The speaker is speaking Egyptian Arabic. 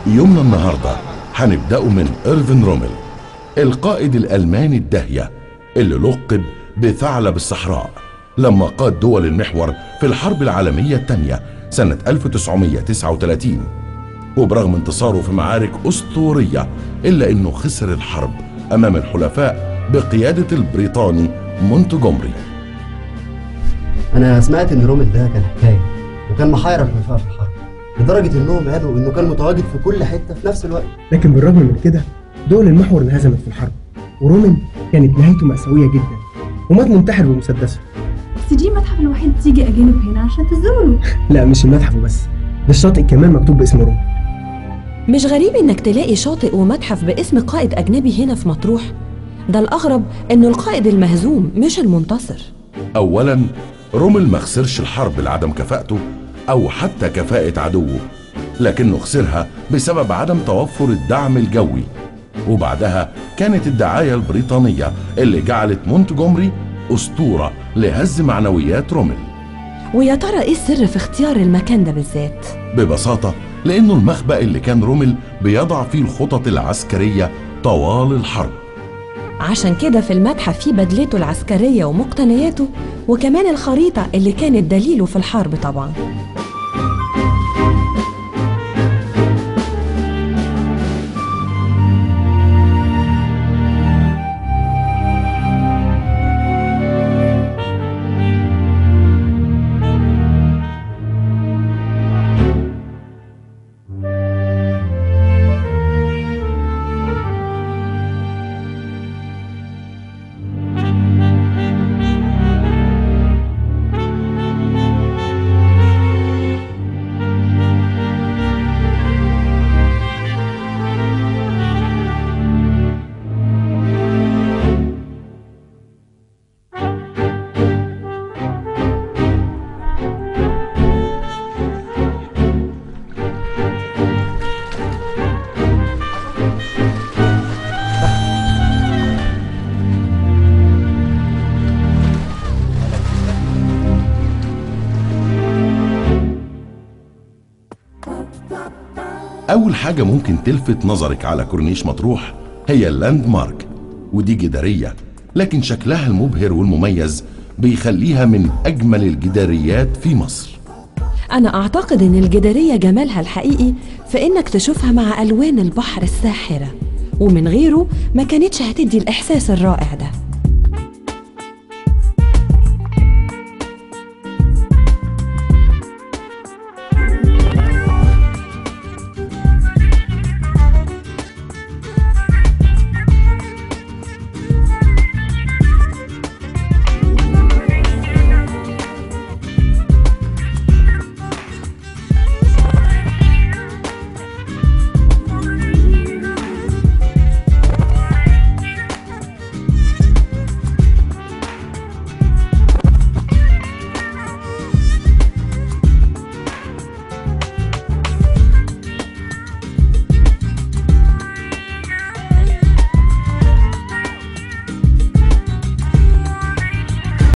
يومنا النهاردة هنبدأه من إيرفن رومل القائد الألماني الداهية اللي لقب بثعلب الصحراء لما قاد دول المحور في الحرب العالمية الثانية سنة 1939 وبرغم انتصاره في معارك أسطورية إلا أنه خسر الحرب أمام الحلفاء بقيادة البريطاني مونتجومري انا سمعت ان رومل ده كان حكايه وكان محير الحلفاء في الحرب لدرجه انهم قالوا انه كان متواجد في كل حته في نفس الوقت لكن بالرغم من كده دول المحور انهزمت في الحرب ورومن كانت نهايته مأساوية جدا ومات منتحر بمسدسه بس دي المتحف الوحيد تيجي أجانب هنا عشان تزوروا لا مش المتحف وبس ده الشاطئ كمان مكتوب باسم رومن مش غريب انك تلاقي شاطئ ومتحف باسم قائد اجنبي هنا في مطروح ده الاغرب انه القائد المهزوم مش المنتصر أولا رومل ما خسرش الحرب لعدم كفاءته أو حتى كفاءة عدوه لكنه خسرها بسبب عدم توفر الدعم الجوي وبعدها كانت الدعاية البريطانية اللي جعلت مونتجومري أسطورة لهز معنويات رومل ويا ترى ايه السر في اختيار المكان ده بالذات ببساطة لأنه المخبأ اللي كان رومل بيضع فيه الخطط العسكرية طوال الحرب عشان كده في المتحف فيه بدلته العسكرية ومقتنياته وكمان الخريطة اللي كانت دليله في الحرب طبعا أول حاجة ممكن تلفت نظرك على كورنيش مطروح هي اللاند مارك ودي جدارية لكن شكلها المبهر والمميز بيخليها من أجمل الجداريات في مصر أنا أعتقد إن الجدارية جمالها الحقيقي في إنك تشوفها مع ألوان البحر الساحرة ومن غيره ما كانتش هتدي الإحساس الرائع ده